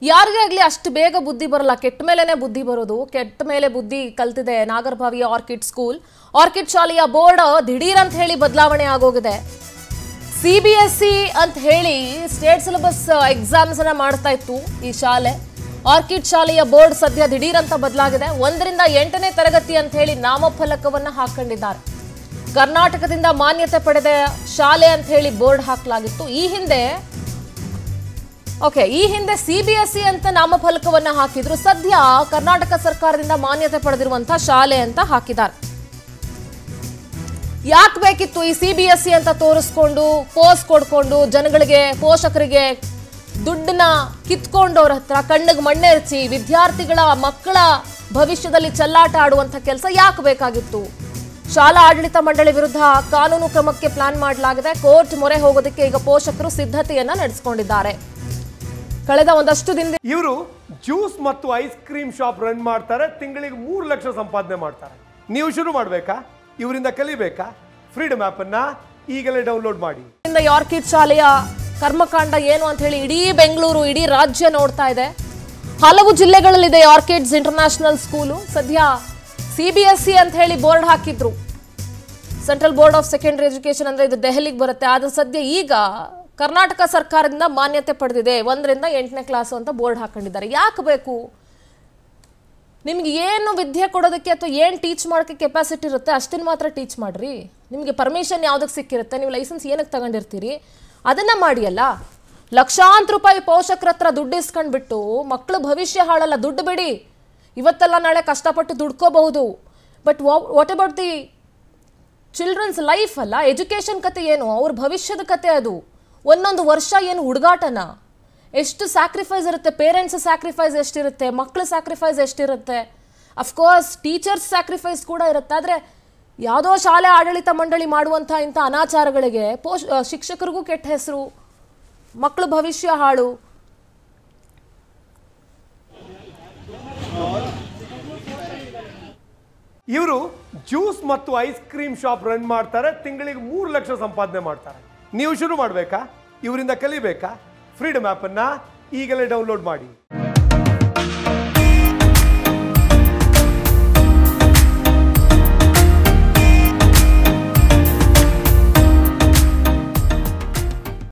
ಯಾರಿಗೇ ಆಗ್ಲಿ ಅಷ್ಟು ಬೇಗ ಬುದ್ಧಿ ಬರಲ್ಲ ಕೆಟ್ಟ ಮೇಲೆನೆ ಬುದ್ಧಿ ಬರೋದು ಕೆಟ್ಟ ಮೇಲೆ ಬುದ್ಧಿ ಕಲ್ತಿದೆ ನಾಗರಭಾವಿಯ ಆರ್ಕಿಡ್ ಸ್ಕೂಲ್ ಆರ್ಕಿಡ್ ಶಾಲೆಯ ಬೋರ್ಡ್ ದಿಢೀರ್ ಅಂತ ಹೇಳಿ ಬದಲಾವಣೆ ಆಗೋಗಿದೆ ಸಿ ಬಿ ಎಸ್ ಸಿ ಅಂತ ಹೇಳಿ ಸ್ಟೇಟ್ ಸಿಲೆಬಸ್ ಎಕ್ಸಾಮ್ಸ್ ಅನ್ನ ಮಾಡ್ತಾ ಇತ್ತು ಈ ಶಾಲೆ ಆರ್ಕಿಡ್ ಶಾಲೆಯ ಬೋರ್ಡ್ ಸದ್ಯ ದಿಢೀರ್ ಅಂತ ಬದಲಾಗಿದೆ ಒಂದರಿಂದ ಎಂಟನೇ ತರಗತಿ ಅಂತ ಹೇಳಿ ನಾಮಫಲಕವನ್ನ ಹಾಕೊಂಡಿದ್ದಾರೆ ಕರ್ನಾಟಕದಿಂದ ಮಾನ್ಯತೆ ಪಡೆದ ಶಾಲೆ ಅಂತ ಹೇಳಿ ಬೋರ್ಡ್ ಹಾಕಲಾಗಿತ್ತು ಈ ಹಿಂದೆ ಓಕೆ ಈ ಹಿಂದೆ ಸಿ ಬಿ ಎಸ್ ಸಿ ಅಂತ ನಾಮಫಲಕವನ್ನ ಹಾಕಿದ್ರು ಸದ್ಯ ಕರ್ನಾಟಕ ಸರ್ಕಾರದಿಂದ ಮಾನ್ಯತೆ ಪಡೆದಿರುವಂತಹ ಶಾಲೆ ಅಂತ ಹಾಕಿದ್ದಾರೆ ಯಾಕೆ ಬೇಕಿತ್ತು ಈ ಸಿ ಬಿ ಎಸ್ ಸಿ ಅಂತ ತೋರಿಸ್ಕೊಂಡು ಪೋಸ್ ಕೊಡ್ಕೊಂಡು ಜನಗಳಿಗೆ ಪೋಷಕರಿಗೆ ದುಡ್ಡನ್ನ ಕಿತ್ಕೊಂಡು ಅವ್ರ ಹತ್ರ ಕಣ್ಣಿಗೆ ಮಣ್ಣೆರಚಿ ವಿದ್ಯಾರ್ಥಿಗಳ ಮಕ್ಕಳ ಭವಿಷ್ಯದಲ್ಲಿ ಚೆಲ್ಲಾಟ ಆಡುವಂಥ ಕೆಲಸ ಯಾಕೆ ಬೇಕಾಗಿತ್ತು ಶಾಲಾ ಆಡಳಿತ ಮಂಡಳಿ ವಿರುದ್ಧ ಕಾನೂನು ಕ್ರಮಕ್ಕೆ ಪ್ಲಾನ್ ಮಾಡಲಾಗಿದೆ ಕೋರ್ಟ್ ಮೊರೆ ಹೋಗೋದಕ್ಕೆ ಈಗ ಪೋಷಕರು ಸಿದ್ಧತೆಯನ್ನ ನಡೆಸಿಕೊಂಡಿದ್ದಾರೆ ಕಳೆದ ಒಂದಷ್ಟು ದಿನದಿಂದ ಇವರು ಜ್ಯೂಸ್ ಮತ್ತು ಐಸ್ ಕ್ರೀಮ್ ಶಾಪ್ ರನ್ ಮಾಡ್ತಾರೆ ತಿಂಗಳಿಗೆ ಮೂರು ಲಕ್ಷ ಸಂಪಾದನೆ ಮಾಡ್ತಾರೆ ನೀವು ಶುರು ಮಾಡಬೇಕಾ ಇವರಿಂದ ಕಲಿಬೇಕಾ ಫ್ರೀಡಮ್ ಅನ್ನ ಈಗಲೇ ಡೌನ್ಲೋಡ್ ಮಾಡಿ ಇಂದ ಯಾರ್ಕಿಡ್ ಶಾಲೆಯ ಕರ್ಮಕಾಂಡ ಏನು ಅಂತ ಹೇಳಿ ಇಡೀ ಬೆಂಗಳೂರು ಇಡೀ ರಾಜ್ಯ ನೋಡ್ತಾ ಇದೆ ಹಲವು ಜಿಲ್ಲೆಗಳಲ್ಲಿದೆ ಯಾರ್ಕಿಡ್ಸ್ ಇಂಟರ್ನ್ಯಾಷನಲ್ ಸ್ಕೂಲು ಸದ್ಯ ಸಿ ಬಿ ಎಸ್ ಸಿ ಅಂತ ಹೇಳಿ ಬೋರ್ಡ್ ಹಾಕಿದ್ರು central board of secondary education ಅಂದ್ರೆ ಇದು ದೆಹಲಿಗೆ ಬರುತ್ತೆ ಆದ್ರೆ ಸದ್ಯ ಈಗ ಕರ್ನಾಟಕ ಸರ್ಕಾರದಿಂದ ಮಾನ್ಯತೆ ಪಡೆದಿದೆ ಒಂದರಿಂದ ಎಂಟನೇ ಕ್ಲಾಸು ಅಂತ ಬೋರ್ಡ್ ಹಾಕೊಂಡಿದ್ದಾರೆ ಯಾಕೆ ಬೇಕು ನಿಮ್ಗೆ ಏನು ವಿದ್ಯೆ ಕೊಡೋದಕ್ಕೆ ಅಥವಾ ಏನು ಟೀಚ್ ಮಾಡೋಕ್ಕೆ ಕೆಪಾಸಿಟಿ ಇರುತ್ತೆ ಅಷ್ಟನ್ನು ಮಾತ್ರ ಟೀಚ್ ಮಾಡ್ರಿ ನಿಮಗೆ ಪರ್ಮಿಷನ್ ಯಾವುದಕ್ಕೆ ಸಿಕ್ಕಿರುತ್ತೆ ನೀವು ಲೈಸೆನ್ಸ್ ಏನಕ್ಕೆ ತಗೊಂಡಿರ್ತೀರಿ ಅದನ್ನ ಮಾಡಿ ಅಲ್ಲ ಲಕ್ಷಾಂತರ ರೂಪಾಯಿ ಪೋಷಕರ ಹತ್ರ ದುಡ್ಡು ಇಸ್ಕೊಂಡ್ಬಿಟ್ಟು ಮಕ್ಕಳು ಭವಿಷ್ಯ ಹಾಳಲ್ಲ ದುಡ್ಡು ಬಿಡಿ ಇವತ್ತೆಲ್ಲ ನಾಳೆ ಕಷ್ಟಪಟ್ಟು ದುಡ್ಕೋಬಹುದು but what about the children's life ಅಲ್ಲ ಎಜುಕೇಷನ್ ಕತೆ ಏನು ಅವ್ರ ಭವಿಷ್ಯದ ಕತೆ ಅದು ಒಂದೊಂದು ವರ್ಷ ಏನು ಹುಡುಗಾಟನ ಎಷ್ಟು ಸ್ಯಾಕ್ರಿಫೈಸ್ ಇರುತ್ತೆ ಪೇರೆಂಟ್ಸ್ ಸ್ಯಾಕ್ರಿಫೈಸ್ ಎಷ್ಟಿರುತ್ತೆ ಮಕ್ಕಳ ಸ್ಯಾಕ್ರಿಫೈಸ್ ಎಷ್ಟಿರುತ್ತೆ ಅಫ್ಕೋರ್ಸ್ ಟೀಚರ್ಸ್ ಸ್ಯಾಕ್ರಿಫೈಸ್ ಕೂಡ ಇರುತ್ತೆ ಆದರೆ ಯಾವುದೋ ಶಾಲೆ ಆಡಳಿತ ಮಂಡಳಿ ಮಾಡುವಂಥ ಇಂಥ ಅನಾಚಾರಗಳಿಗೆ ಪೋಷ್ ಆ, ಶಿಕ್ಷಕರಿಗೂ ಕೆಟ್ಟ ಹೆಸರು ಮಕ್ಕಳ ಭವಿಷ್ಯ ಹಾಳು ಇವರು ಜ್ಯೂಸ್ ಮತ್ತು ಐಸ್ ಕ್ರೀಮ್ ಶಾಪ್ ರನ್ ಮಾಡ್ತಾರೆ ತಿಂಗಳಿಗೆ ಮೂರು ಲಕ್ಷ ಸಂಪಾದನೆ ಮಾಡ್ತಾರೆ ನೀವು ಶುರು ಮಾಡಬೇಕಾ ಇವರಿಂದ ಕಲಿಬೇಕಾ ಫ್ರೀಡಮ್ ಅನ್ನ ಈಗಲೇ ಡೌನ್ಲೋಡ್ ಮಾಡಿ